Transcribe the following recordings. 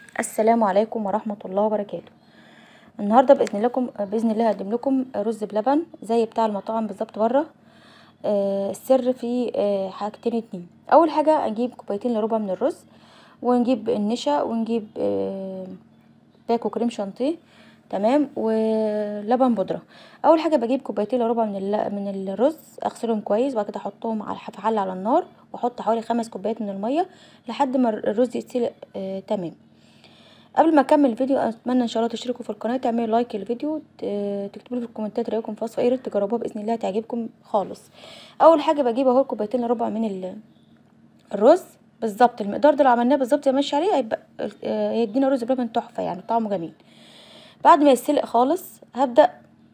السلام عليكم ورحمة الله وبركاته النهارده باذن لكم باذن الله هقدم لكم رز بلبن زي بتاع المطاعم بالظبط بره آه السر في آه حاجتين اتنين اول حاجه نجيب كوبايتين الا ربع من الرز ونجيب النشا ونجيب آه باكو كريم شانتيه تمام ولبن بودره اول حاجه بجيب كوبايتين الا ربع من من الرز اغسلهم كويس وبعد كده احطهم على في حله على النار واحط حوالي خمس كوبايات من الميه لحد ما الرز يتسلق آه تمام قبل ما اكمل الفيديو اتمنى ان شاء الله تشتركوا في القناه تعملوا لايك للفيديو تكتبوا لي في الكومنتات رايكم في وصفه ايه ريت تجربوها باذن الله هتعجبكم خالص اول حاجه بجيب اهو كوبايتين ربع من الرز بالظبط المقدار ده لو عملناه بالظبط ماشي عليه هيبقى هيدينا رز بلبن تحفه يعني طعمه جميل بعد ما يتسلق خالص هبدا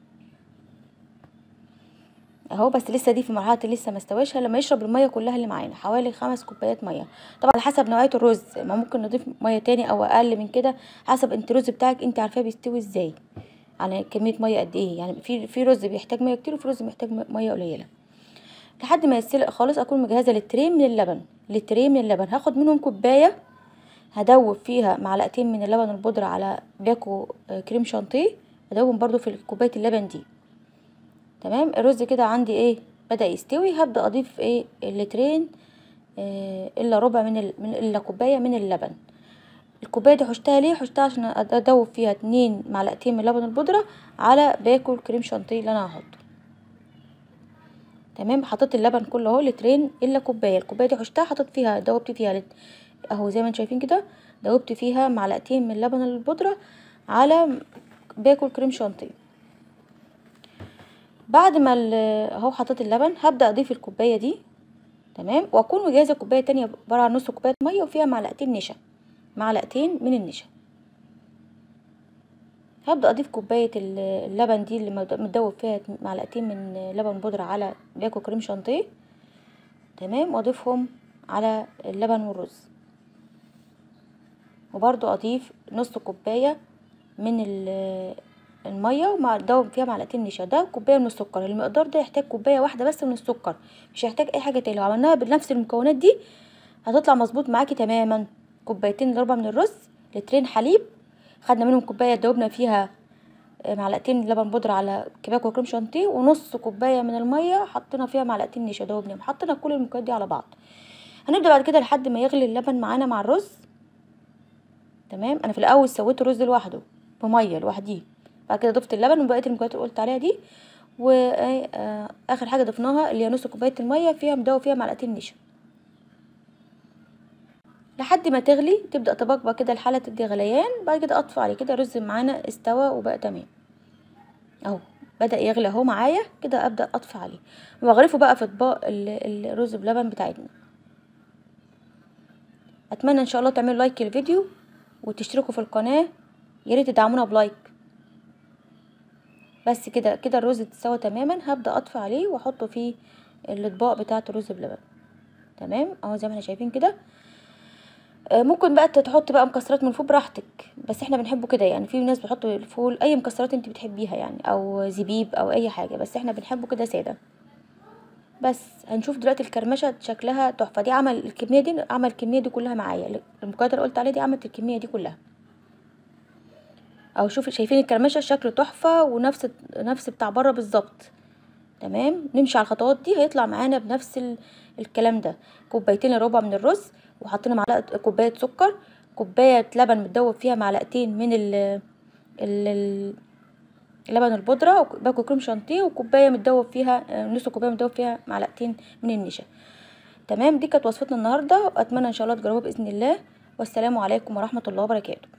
اهو بس لسه دي في مرحله لسه ما استواش لما يشرب الميه كلها اللي معانا حوالي خمس كوبايات ميه طبعا على حسب نوعيه الرز ما ممكن نضيف ميه تاني او اقل من كده حسب انت الرز بتاعك انت عارفاه بيستوي ازاي على كميه ميه قد ايه يعني في في رز بيحتاج ميه كتير وفي رز محتاج ميه قليله لحد ما يتسلق خالص اكون مجهزه لترين من اللبن لترين من اللبن هاخد منهم كوبايه هدوب فيها معلقتين من اللبن البودرة على باكو كريم شانتيه ادوبهم برضو في كوبايه اللبن دي تمام الرز كده عندي ايه بدا يستوي هبدا اضيف ايه اللترين إيه الا ربع من ال... من الا كوبايه من اللبن الكوبايه دي حشتها ليه حشتها عشان ادوب فيها اتنين معلقتين من لبن البودره على باكل كريم شانتيه اللي انا هحطه تمام حطيت اللبن كله اهو لترين الا كوبايه الكوبايه دي حشتها حطيت فيها دوبت فيها لت... اهو زي ما انتم شايفين كده دوبت فيها معلقتين من لبن البودره على باكل كريم شانتيه بعد ما اهو حطيت اللبن هبدا اضيف الكوبايه دي تمام واكون مجهزه كوبايه تانية عباره عن نص كوبايه ميه وفيها معلقتين نشا معلقتين من النشا هبدا اضيف كوبايه اللبن دي اللي متدوب فيها معلقتين من لبن بودره على باكو كريم شانتيه تمام واضيفهم على اللبن والرز وبرضو اضيف نص كوبايه من الميه ومع دوب فيها معلقتين نشا ده كوبايه من السكر المقدار ده يحتاج كوبايه واحده بس من السكر مش هيحتاج اي حاجه تاني لو عملناها بنفس المكونات دي هتطلع مظبوط معاكي تماما كوبايتين الا ربع من الرز لترين حليب خدنا منهم كوبايه دوبنا فيها معلقتين لبن بودرة على كباكو وكريم شانتيه ونص كوبايه من الميه حطينا فيها معلقتين نشا دوبنا حطينا كل المكونات دي على بعض هنبدا بعد كده لحد ما يغلي اللبن معانا مع الرز تمام انا في الاول سويت الرز لوحده بميه لوحديه بعد كده ضفت اللبن وبقيه المكونات اللي قلت عليها دي واخر حاجه ضفناها اللي هي نص كوبايه الميه فيها مدوب فيها معلقتين نشا لحد ما تغلي تبدا تبقبق كده الحله تدي غليان بعد كده اطفي عليه كده الرز معانا استوى وبقى تمام اهو بدا يغلي اهو معايا كده ابدا اطفي عليه واغرفه بقى في اطباق الرز بلبن بتاعتنا اتمنى ان شاء الله تعملوا لايك للفيديو وتشتركوا في القناه يا ريت تدعمونا بلايك بس كده كده الرز اتسوى تماما هبدا اطفي عليه واحطه في الاطباق بتاعه الرز بلبن تمام اهو زي ما احنا شايفين كده ممكن بقى تحط بقى مكسرات من فوق براحتك بس احنا بنحبه كده يعني في ناس بتحط الفول اي مكسرات انت بتحبيها يعني او زبيب او اي حاجه بس احنا بنحبه كده ساده بس هنشوف دلوقتي الكرمشه شكلها تحفه دي عمل الكميه دي عمل الكميه دي كلها معايا المكونات اللي قلت عليها دي عملت الكميه دي كلها او شوفي شايفين الكرمشه شكله تحفه ونفس نفس بتاع بره بالظبط تمام نمشي على الخطوات دي هيطلع معانا بنفس ال... الكلام ده كوبايتين ربع من الرز وحطينا معلقه كوبايه سكر كوبايه لبن متدوب فيها معلقتين من ال... ال... اللبن البودره باكو كريم شانتيه وكوبايه متدوب فيها نص كوبايه متدوب فيها معلقتين من النشا تمام دي كانت وصفتنا النهارده واتمنى ان شاء الله تجربوها باذن الله والسلام عليكم ورحمه الله وبركاته